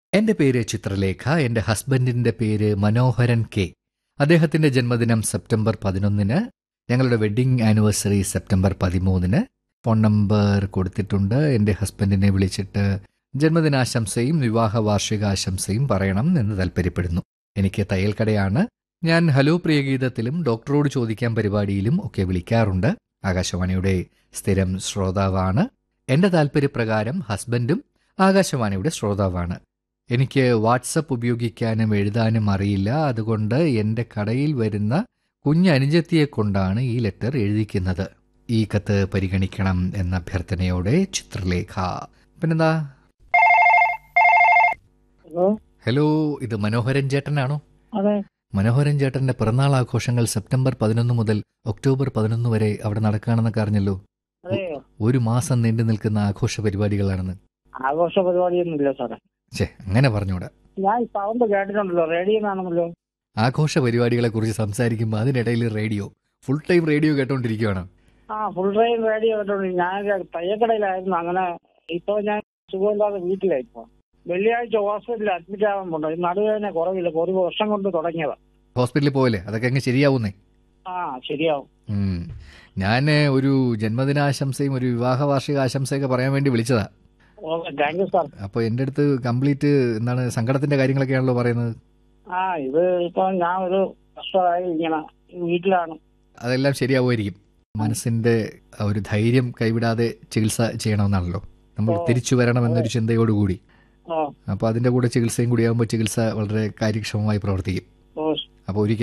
എന്റെ പേര് ചിത്രലേഖ എന്റെ ഹസ്ബൻഡിന്റെ പേര് മനോഹരൻ കെ അദ്ദേഹത്തിന്റെ ജന്മദിനം സെപ്റ്റംബർ പതിനൊന്നിന് ഞങ്ങളുടെ വെഡിങ് ആനിവേഴ്സറി സെപ്റ്റംബർ പതിമൂന്നിന് ഫോൺ നമ്പർ കൊടുത്തിട്ടുണ്ട് എന്റെ ഹസ്ബൻഡിനെ വിളിച്ചിട്ട് ജന്മദിനാശംസയും വിവാഹ വാർഷികാശംസയും പറയണം എന്ന് താല്പര്യപ്പെടുന്നു എനിക്ക് തയ്യൽക്കടയാണ് ഞാൻ ഹലോ പ്രിയഗീതത്തിലും ഡോക്ടറോട് ചോദിക്കാൻ പരിപാടിയിലും ഒക്കെ വിളിക്കാറുണ്ട് ആകാശവാണിയുടെ സ്ഥിരം ശ്രോതാവാണ് എന്റെ താല്പര്യപ്രകാരം ഹസ്ബൻഡും ആകാശവാണിയുടെ ശ്രോതാവാണ് എനിക്ക് വാട്സപ്പ് ഉപയോഗിക്കാനും എഴുതാനും അറിയില്ല അതുകൊണ്ട് എൻ്റെ കടയിൽ വരുന്ന കുഞ്ഞനുജത്തിയെ കൊണ്ടാണ് ഈ ലെറ്റർ എഴുതിക്കുന്നത് ഈ കത്ത് പരിഗണിക്കണം എന്ന അഭ്യർത്ഥനയോടെ ചിത്രലേഖ പിന്നെന്താ ഹലോ ഹലോ ഇത് മനോഹരൻ ചേട്ടനാണോ അതെ മനോഹരൻ ചേട്ടന്റെ പിറന്നാൾ ആഘോഷങ്ങൾ സെപ്റ്റംബർ പതിനൊന്ന് മുതൽ ഒക്ടോബർ പതിനൊന്ന് വരെ അവിടെ നടക്കുകയാണെന്നൊക്കെ അറിഞ്ഞല്ലോ അതെയോ ഒരു മാസം നീണ്ടു നിൽക്കുന്ന ആഘോഷ പരിപാടികളാണെന്ന് ആഘോഷ പരിപാടിയൊന്നുമില്ല സാറേ ഛേ അങ്ങനെ പറഞ്ഞൂടാ ഞാൻ സൗണ്ട് കേട്ടിട്ടുണ്ടല്ലോ റേഡിയോന്നാണെന്നല്ലോ ആഘോഷ പരിപാടികളെ കുറിച്ച് സംസാരിക്കുമ്പോൾ അതിനിടയിൽ റേഡിയോ ഫുൾ ടൈം റേഡിയോ കേട്ടോണ്ടിരിക്കുകയാണ് ആ ഫുൾ ഡ്രൈവ് റേഡിയോ കേട്ടോണ്ട് ഞാൻ തയ്യക്കടയിലായിരുന്നു അങ്ങനെ ഇപ്പൊ ഞാൻ സുഖമില്ലാതെ വീട്ടിലായിപ്പോ വെള്ളിയാഴ്ച ഹോസ്പിറ്റലിൽ അഡ്മിറ്റ് ആവാൻ പോണ്ടോ ഈ നടുവേദന കുറവില്ല ഒരു വർഷം കൊണ്ട് തുടങ്ങിയതാ ഹോസ്പിറ്റലിൽ പോയല്ലേ അതൊക്കെ അങ്ങ് ശരിയാവുന്നേ ആ ശരിയാവും ഉം. ഞാൻ ഒരു ജന്മദിനാശംസയും ഒരു വിവാഹ വാർഷിക ആശംസയൊക്കെ പറയാൻ വേണ്ടി വിളിച്ചതാ ഓക്കെ താങ്ക് യു സാർ അപ്പോൾ എൻ്റെ അടുത്ത് കംപ്ലീറ്റ് എന്താണ് സങ്കടത്തിന്റെ കാര്യങ്ങളൊക്കെയാണല്ലോ പറയുന്നത് ആ ഇത് ഇപ്പൊ ഞാൻ ഒരു വർഷമായി ഇങ്ങനെ വീട്ടിലാണ് അതെല്ലാം ശരിയാവുമായിരിക്കും മനസ്സിന്റെ ആ ഒരു ധൈര്യം കൈവിടാതെ ചികിത്സ ചെയ്യണമെന്നാണല്ലോ നമ്മൾ ഓ. തിരിച്ചു വരണമെന്നൊരു ചിന്തയോടുകൂടി ഓ അപ്പോൾ അതിന്റെ കൂടെ ചികിത്സയും കൂടിയാകുമ്പോൾ ചികിത്സ വളരെ കാര്യക്ഷമമായി പ്രവർത്തിക്കും ഓ അപ്പോൾ ഒരിക്കൽ